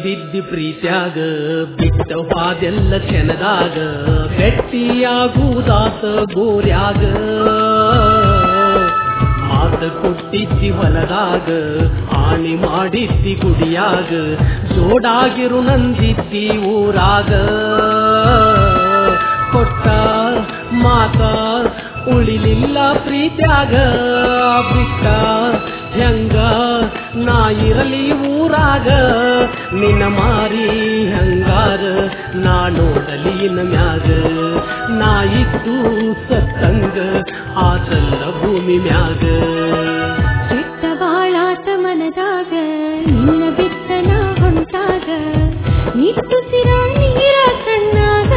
ಬೀಳದಿದ್ದಿ ಪ್ರೀತ್ಯಾಗ ಬಿಟ್ಟ ಹಾದೆಲ್ಲ ಕ್ಷಣದಾಗ ಗಟ್ಟಿಯಾಗುವುದಾತ ಗೋರ್ಯಾಗ ಮಾತ ಕೊಟ್ಟಿದ್ದಿ ಹೊಲದಾಗ ಆಣಿ ಮಾಡಿದ್ದಿ ಗುಡಿಯಾಗ ಜೋಡಾಗಿರು ನಂದಿದ್ದಿ ಊರಾಗ ಕೊಟ್ಟ ಮಾತ ಉಳಿಲಿಲ್ಲ ಪ್ರೀತ್ಯಾಗ ಬಿಟ್ಟ ಹೆಂಗ ನಾ ಇರಲಿ ಊರಾಗ ನಿನ್ನ ಮಾರಿ ಹಂಗಾರ ನಾ ನೋಡಲಿ ಮ್ಯಾಗ ನಾ ಇದ್ದು ಸತ್ತಂಗ ಆತಲ್ಲ ಭೂಮಿ ಮ್ಯಾಗ ಚಿತ್ತ ಬಾಳಾಟ ಮನದಾಗ ನಿನ್ನ ಬಿತ್ತನ ಹೊಂಟಾಗ ನಿಟ್ಟುಸಿರ ನೀರ ಕಣ್ಣಾಗ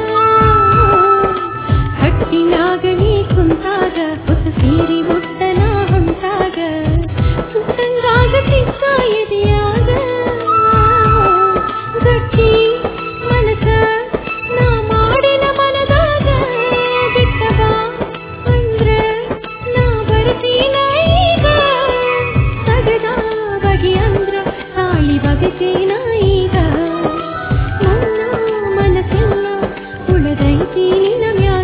ಹಟ್ಟಿನಾಗ ನೀ ಕುಂತಾಗ ಹೊಸ ಸೀರಿ ಮುಟ್ಟನ ಹೊಂಟಾಗ ಸುತ್ತಂಗಾಗ ಸಿಕ್ಕ ಎದೆಯಾಗ ಗಟ್ಟಿ ಮನಸ ನಾ ಮಾಡಿನ ಮನದಾಗ ಬಿಟ್ಟಗ ಅಂದ್ರ ನಾ ಬರ್ತೀನ ಈಗ ಸಗದ ಬಗೆ ಅಂದ್ರ ತಾಳಿ ಬಗೆತೇನ ಈಗ ನನ್ನ ಮನಸ್ಸೆಲ್ಲ ಉಳದೈತಿ ನಿನ್ನ ಮ್ಯಾಗ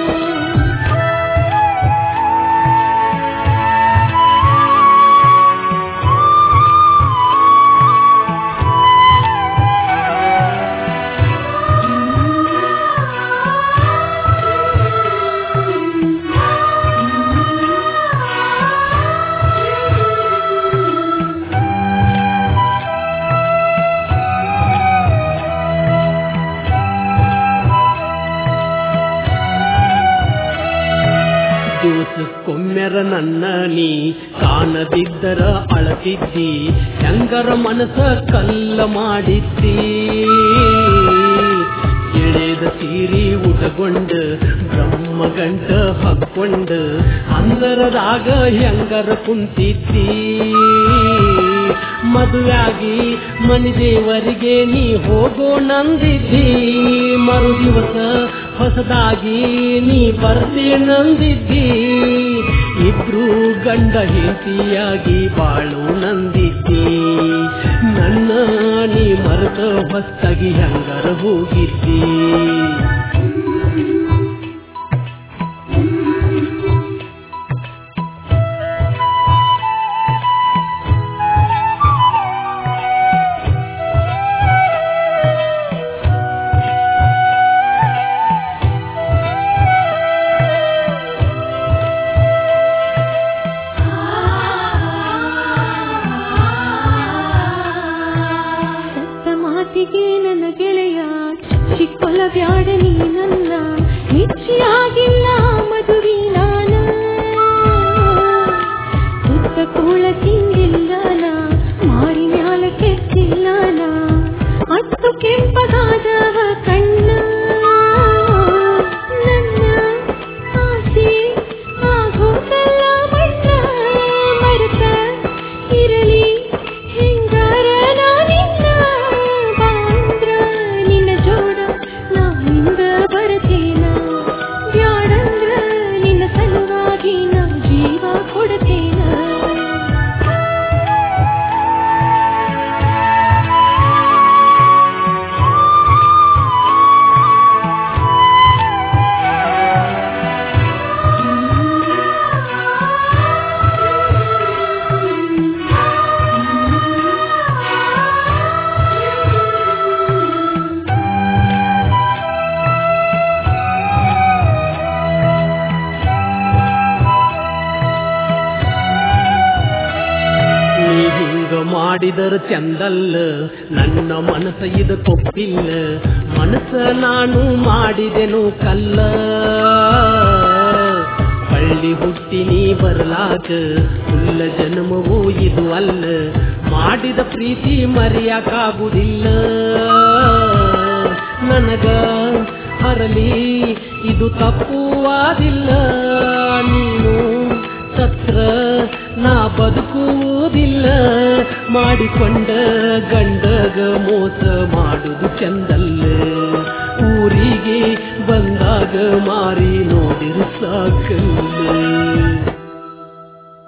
ದಿವಸಕ್ಕೊಮ್ಮೆರ ನನ್ನ ನೀ ಕಾಣದಿದ್ದರ ಅಳತಿದ್ದಿ ಹೆಂಗರ ಮನಸ ಕಲ್ಲ ಮಾಡಿದ್ದಿ ಎಳೆದ ಸೀರಿ ಉಟಗೊಂಡ ಬ್ರಹ್ಮಗಂಟ ಹಕ್ಕೊಂಡ ಅಂದರದಾಗ ಹೆಂಗರ ಕುಂತಿದ್ದಿ ಮದುವೆಯಾಗಿ ಮನಿ ದೇವರಿಗೆ ನೀ ಹೋಗೋ ನಂದಿದ್ದಿ ಮರು ದಿವಸ ಹೊಸದಾಗಿ ನೀ ಬರ್ತಿ ನಂದಿದ್ದಿ ಇಬ್ರು ಗಂಡ ಹೆಂಡತಿಯಾಗಿ ಬಾಳು ನಂದಿದ್ದಿ ನನ್ನ ನೀ ಮರೆತ ಹೊಸ್ತಾಗಿ ಹೆಂಗರ ಹೋಗಿದ್ದಿ ಸತ್ತ ಮಾತಿಗೆ ನನ್ನ ಗೆಳೆಯ ಚಿಕ್ಕೊಲ ಬ್ಯಾಡ ನೀ ನನ್ನ ನಿಶ್ಚಯಾಗಿಲ್ಲ ಮದುವೆ ನಾನ ಸುತ್ತ ಕೂಳ ತಿಂದಿಲ್ಲ ನಾ ಮಾರಿ ಮ್ಯಾಲ ಕೆತ್ತಿಲ್ಲ ನಾ ಅತ್ತು ಕೆಂಪಗಾದವ ಕಣ್ಣ ನನ್ನ ಆಸೆ ಆಗೋದಲ್ಲ ಮಣ್ಣ ಮರೆತ ಇರಲಿ ಹೆಂಗಾರ ನಾನಿನ್ನ ಬಾಂದ್ರ ನಿನ್ನ ಜೋಡ ನಾನಿಂದ ಬರತೇನ ಬ್ಯಾಡಂದ್ರ ನಿನ್ನ ಸಲುವಾಗಿ ನಾ ಜೀವ ಕೊಡತೇನ ನೀ ಹಿಂಗ ಮಾಡಿದರ ಚಂದಲ್ಲ ನನ್ನ ಮನಸ್ಸ ಇದು ಕೊಪ್ಪಿಲ್ಲ ಮನಸ್ಸ ನಾನು ಮಾಡಿದೆನು ಕಲ್ಲ ಹಳ್ಳಿ ಹುಟ್ಟಿ ನೀ ಬರ್ಲಾಕ ಉಲ್ಲ ಜನ್ಮವೂ ಇದು ಅಲ್ಲ ಮಾಡಿದ ಪ್ರೀತಿ ಮರೆಯಕ್ಕಾಗುವುದಿಲ್ಲ ನನಗ ಹರಲಿ ಇದು ತಪ್ಪುವಾದಿಲ್ಲ ನೀನು ಸತ್ರ ನಾ ಬದುಕುವುದಿಲ್ಲ ಮಾಡಿಕೊಂಡ ಗಂಡಗ ಮೋಸ ಮಾಡುದು ಚಂದಲ್ಲ ಊರಿಗೆ ಬಂದಾಗ ಮಾರಿ ನೋಡಿರು ಸಾಕಲ್ಲ